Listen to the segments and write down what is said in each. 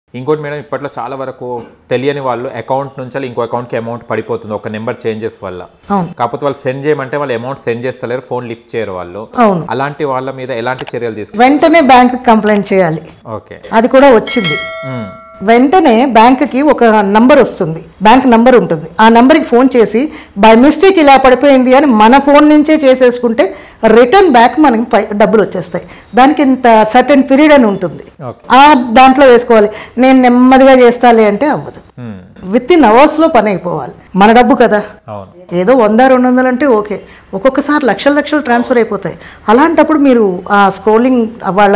ఇంకోటి మేడం ఇప్పట్లో చాలా వరకు తెలియని వాళ్ళు అకౌంట్ నుంచి ఇంకో అకౌంట్కి అమౌంట్ పడిపోతుంది ఒక నెంబర్ చేంజెస్ వల్ల అవును కాకపోతే వాళ్ళు సెండ్ చేయమంటే వాళ్ళు అమౌంట్ సెండ్ చేస్తలేరు ఫోన్ లిఫ్ట్ చేయరు వాళ్ళు అవును అలాంటి వాళ్ళ మీద ఎలాంటి చర్యలు తీసుకు వెంటనే బ్యాంక్ కంప్లైంట్ చేయాలి ఓకే అది కూడా వచ్చింది మ్మ్. వెంటనే బ్యాంకుకి ఒక నంబర్ వస్తుంది బ్యాంక్ నంబర్ ఉంటుంది ఆ నంబర్కి ఫోన్ చేసి బై మిస్టేక్ ఇలా పడిపోయింది అని మన ఫోన్ నుంచే చేసేసుకుంటే రిటర్న్ బ్యాక్ మనకి పై డబ్బులు వచ్చేస్తాయి దానికి ఇంత సర్టన్ పీరియడ్ అని ఉంటుంది ఓకే ఆ దాంట్లో వేసుకోవాలి నేను నెమ్మదిగా చేస్తాలే అంటే అవ్వదు మ్మ్. విత్ ఇన్ అవర్స్లో పని అయిపోవాలి మన డబ్బు కదా అవును ఏదో వంద రెండు వందలు అంటే ఓకే ఒక్కొక్కసారి లక్షల లక్షలు ట్రాన్స్ఫర్ అయిపోతాయి అలాంటప్పుడు మీరు ఆ స్క్రోలింగ్ వాళ్ళ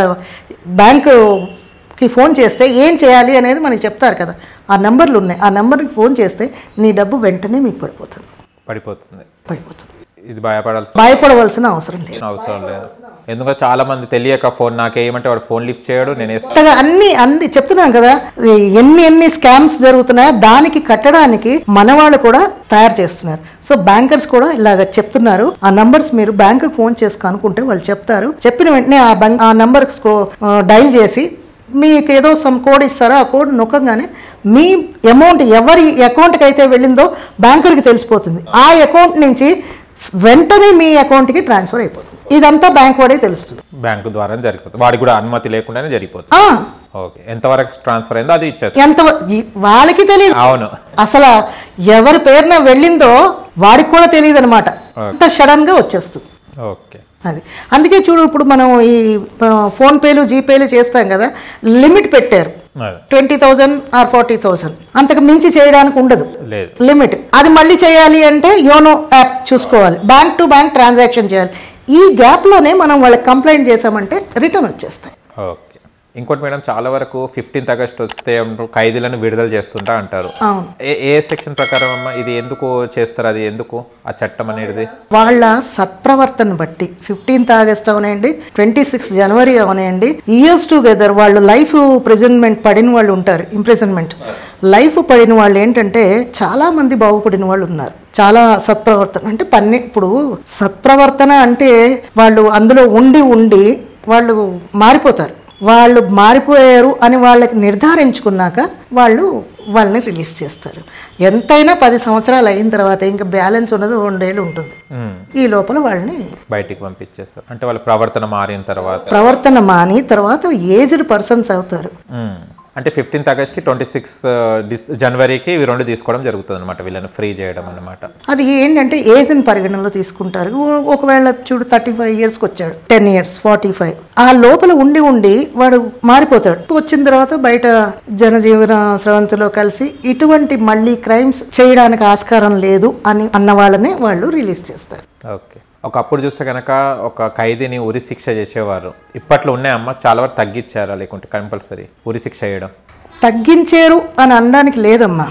బ్యాంకుకి ఫోన్ చేస్తే ఏం చేయాలి అనేది మనకి చెప్తారు కదా ఆ నెంబర్లు ఉన్నాయి ఆ నెంబర్కి ఫోన్ చేస్తే నీ డబ్బు వెంటనే మీకు పడిపోతుంది పడిపోతుంది పడిపోతుంది ఇది భయపడాల్సిన భయపడవలసిన అవసరం లేదు అవసరం లేదు ఎందుకంటే చాలా మంది తెలియక ఫోన్ నాకేమంటే వాడు ఫోన్ లిఫ్ట్ చేయడు నేను వేస్తా కొత్తగా అన్ని అన్ని చెప్తున్నాం కదా ఈ ఎన్ని ఎన్ని స్కామ్స్ జరుగుతున్నాయో దానికి కట్టడానికి మన వాళ్ళు కూడా తయారు చేస్తున్నారు సో బ్యాంకర్స్ కూడా ఇలాగ చెప్తున్నారు ఆ నంబర్స్ మీరు బ్యాంకు ఫోన్ చేసి కనుక్కుంటే వాళ్ళు చెప్తారు చెప్పిన వెంటనే ఆ బ్యాంక్ ఆ నంబర్ డైల్ చేసి మీకు ఏదో సమ్ కోడ్ ఇస్తారో ఆ కోడ్ నొక్కగానే మీ అమౌంట్ ఎవరి అకౌంట్కి అయితే వెళ్ళిందో బ్యాంకర్కి తెలిసిపోతుంది ఆ అకౌంట్ నుంచి వెంటనే మీ అకౌంట్కి ట్రాన్స్ఫర్ అయిపోతుంది ఇదంతా బ్యాంక్ వాడే తెలుస్తుంది బ్యాంకు ద్వారా జరిగిపోతుంది వాడికి కూడా అనుమతి లేకుండానే జరిగిపోతుంది ఆ, ఓకే ఎంతవరకు ట్రాన్స్ఫర్ అయిందో అది ఇచ్చేస్తాం ఎంత ఈ- వాళ్ళకి తెలియదు అవును అసలు ఎవరి పేరున వెళ్ళిందో వాడికి కూడా తెలియదు అనమాట అంత సడన్ గా వచ్చేస్తుంది ఓకే అది అందుకే చూడు ఇప్పుడు మనం ఈ ఆ, ఫోన్ పేలు జీపేలు చేస్తాం కదా లిమిట్ పెట్టారు అదే twenty thousand or forty thousand అంతకు మించి చేయడానికి ఉండదు లేదు లిమిట్ అది మళ్ళీ చేయాలి అంటే యోనో యాప్ చూసుకోవాలి బ్యాంక్ టు బ్యాంక్ ట్రాన్సాక్షన్ చేయాలి ఈ గ్యాప్లోనే మనం వాళ్ళకి కంప్లైంట్ చేసామంటే రిటర్న్ వచ్చేస్తాయి ఓకే ఇంకోటి మేడం చాలా వరకు ఫిఫ్టీన్త్ ఆగస్ట్ వస్తే ఏమంటారు, ఖైదీలను విడుదల చేస్తుంటా అంటారు అవును ఏ ఏ సెక్షన్ ప్రకారం అమ్మా ఇది ఎందుకు చేస్తారు అది ఎందుకు ఆ చట్టం అనేది వాళ్ళ సత్ప్రవర్తన బట్టి ఫిఫ్టీన్త్ ఆగస్ట్ అవనండి ట్వంటీ సిక్స్ జనవరి అవనండి ఇయర్స్ టుగెదర్ వాళ్ళు లైఫ్ ప్రెజెంట్మెంట్ పడిన వాళ్ళు ఉంటారు ఇంప్రెజన్మెంట్ లైఫ్ పడిన వాళ్ళు ఏంటంటే చాలా మంది బాగుపడిన వాళ్ళు ఉన్నారు చాలా సత్ప్రవర్తన అంటే పన్ని ఇప్పుడు సత్ప్రవర్తన అంటే వాళ్ళు అందులో ఉండి ఉండి వాళ్ళు మారిపోతారు వాళ్ళు మారిపోయారు అని వాళ్ళకి నిర్ధారించుకున్నాక వాళ్ళు వాళ్ళని రిలీజ్ చేస్తారు ఎంతైనా పది సంవత్సరాలు అయిన తర్వాత ఇంకా బ్యాలెన్స్ ఉన్నది రెండేళ్ళు ఉంటుంది మ్మ్. ఈ లోపల వాళ్ళని బయటికి పంపించేస్తారు అంటే వాళ్ళ ప్రవర్తన మారిన తర్వాత ప్రవర్తన మాని తర్వాత ఏజ్డ్ పర్సన్స్ అవుతారు మ్మ్. అంటే ఫిఫ్టీన్త్ ఆగస్ట్కి ట్వంటీ సిక్స్ డిస్ జనవరికి ఇవి రెండు తీసుకోవడం జరుగుతుంది అనమాట వీళ్ళని ఫ్రీ చేయడం అనమాట అది ఏంటంటే ఏజ్ని పరిగణనలో తీసుకుంటారు ఓ- ఒకవేళ చూడు థర్టీ ఫైవ్ ఇయర్స్కి వచ్చాడు టెన్ ఇయర్స్ ఫార్టీ ఫైవ్ ఆ లోపల ఉండి ఉండి వాడు మారిపోతాడు వచ్చిన తర్వాత బయట జనజీవన స్రవంతిలో కలిసి ఇటువంటి మళ్ళీ క్రైమ్స్ చేయడానికి ఆస్కారం లేదు అని అన్న వాళ్ళనే వాళ్ళు రిలీజ్ చేస్తారు ఓకే ఒకప్పుడు చూస్తే కనుక ఒక ఖైదీని ఉరి శిక్ష చేసేవారు ఇప్పట్లో ఉన్నాయమ్మా చాలా వరకు తగ్గించారా లేకుంటే కంపల్సరీ ఉరి శిక్ష చేయడం తగ్గించారు అని అనడానికి లేదమ్మా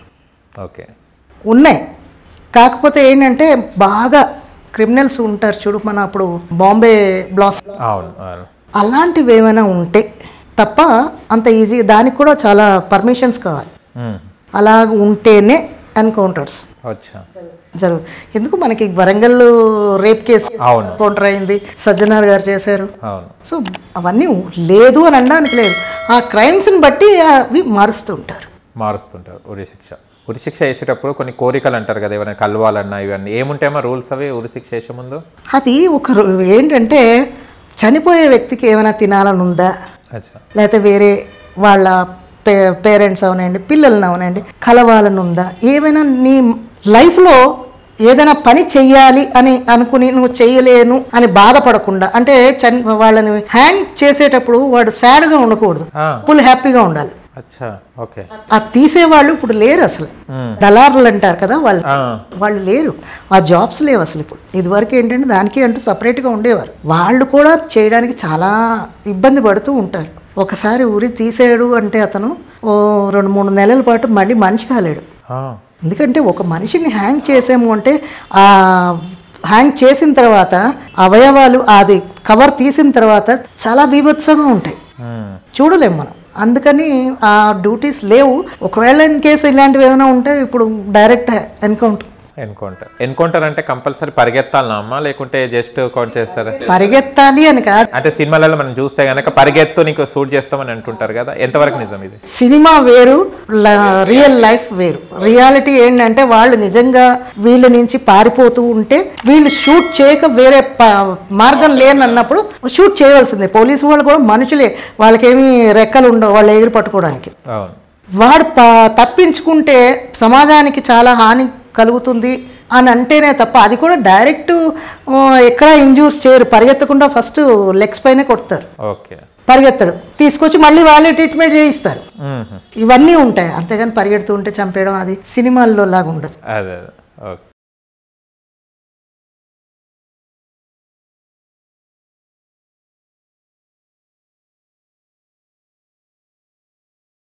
ఓకే ఉన్నాయి కాకపోతే ఏంటంటే బాగా క్రిమినల్స్ ఉంటారు చూడు మన అప్పుడు బాంబే బ్లాస్ అవును అవును అలాంటివి ఏమైనా ఉంటే తప్ప అంత ఈజీ దానికి కూడా చాలా పర్మిషన్స్ కావాలి మ్మ్. అలా ఉంటేనే ఎన్కౌంటర్స్ అచ్చా జరుగు ఎందుకు మనకి వరంగల్ రేప్ కేసు అవును. ఎన్కౌంటర్ అయింది సజ్జనార్ గారు చేశారు అవును సో అవన్నీ లేదు అని అనడానికి లేదు ఆ క్రైమ్స్ని బట్టి అవి మారుస్తూ ఉంటారు మారుస్తుంటారు ఉరి శిక్ష ఉరి శిక్ష వేసేటప్పుడు కొన్ని కోరికలు అంటారు కదా ఎవరైనా కలవాలన్నా ఇవన్నీ ఏముంటాయమ్మా రూల్స్ అవి ఉరి శిక్ష వేసే ముందు అది ఒక రో- ఏంటంటే చనిపోయే వ్యక్తికి ఏమైనా తినాలని ఉందా అచ్చా లేకపోతే వేరే వాళ్ళ పే పేరెంట్స్ అవనండి పిల్లల్ని అవనండి కలవాలని ఉందా ఏమైనా నీ లైఫ్లో ఏదైనా పని చెయ్యాలి అని అనుకుని నువ్వు చెయ్యలేను అని బాధపడకుండా అంటే చని వాళ్ళని హ్యాంగ్ చేసేటప్పుడు వాడు సాడ్గా ఉండకూడదు ఆ. ఫుల్ హ్యాపీగా ఉండాలి అచ్చా ఓకే ఆ తీసేవాళ్ళు ఇప్పుడు లేరు అసలు దళారులు అంటారు కదా వాళ్ళు ఆ, వాళ్ళు లేరు ఆ జాబ్స్ లేవు అసలు ఇప్పుడు ఇదివరకు ఏంటంటే దానికి అంటూ సపరేట్గా ఉండేవారు వాళ్ళు కూడా చేయడానికి చాలా ఇబ్బంది పడుతూ ఉంటారు ఒకసారి ఉరి తీసేయడు అంటే అతను ఓ రెండు మూడు నెలల పాటు మళ్ళీ మనిషి కాలేడు ఆ, ఎందుకంటే ఒక మనిషిని హ్యాంగ్ చేసాము అంటే ఆ హ్యాంగ్ చేసిన తర్వాత అవయవాలు అది కవర్ తీసిన తర్వాత చాలా బీభత్సంగా ఉంటాయి మ్మ్. చూడలేం మనం అందుకని ఆ డ్యూటీస్ లేవు ఒకవేళ ఇన్ కేసు ఇలాంటివి ఏమైనా ఉంటే ఇప్పుడు డైరెక్ట్ ఎన్కౌంటర్ ఎన్కౌంటర్ ఎన్కౌంటర్ అంటే కంపల్సరీ పరిగెత్తాలనా అమ్మా లేకుంటే జస్ట్ కౌంట్ చేస్తారా పరిగెత్తాలి అని కాదు అంటే సినిమాలలో మనం చూస్తే గనక పరిగెత్తు నీకు షూట్ చేస్తామని అంటుంటారు కదా ఎంతవరకు నిజం ఇది సినిమా వేరు రియల్ లైఫ్ వేరు రియాలిటీ ఏంటంటే వాళ్ళు నిజంగా వీళ్ళ నుంచి పారిపోతూ ఉంటే వీళ్ళు షూట్ చేయక వేరే ప- మార్గం లేనన్నప్పుడు షూట్ చేయవలసిందే పోలీసు వాళ్ళు కూడా మనుషులే వాళ్ళకేమీ రెక్కలు ఉండవు వాళ్ళు ఎగిరి పట్టుకోవడానికి అవును వాడు ప- తప్పించుకుంటే సమాజానికి చాలా హాని కలుగుతుంది అని అంటేనే తప్ప అది కూడా డైరెక్ట్ ఎక్కడ ఇంజూర్స్ చేయరు పరిగెత్తకుండా ఫస్ట్ లెగ్స్ పైనే కొడతారు ఓకే పరిగెత్తడు తీసుకొచ్చి మళ్ళీ వాళ్ళే ట్రీట్మెంట్ చేయిస్తారు మ్మ్. ఇవన్నీ ఉంటాయి అంతేగాని పరిగెడుతూ ఉంటే చంపేయడం అది సినిమాల్లో లాగా ఉండదు అదే అదే ఓకే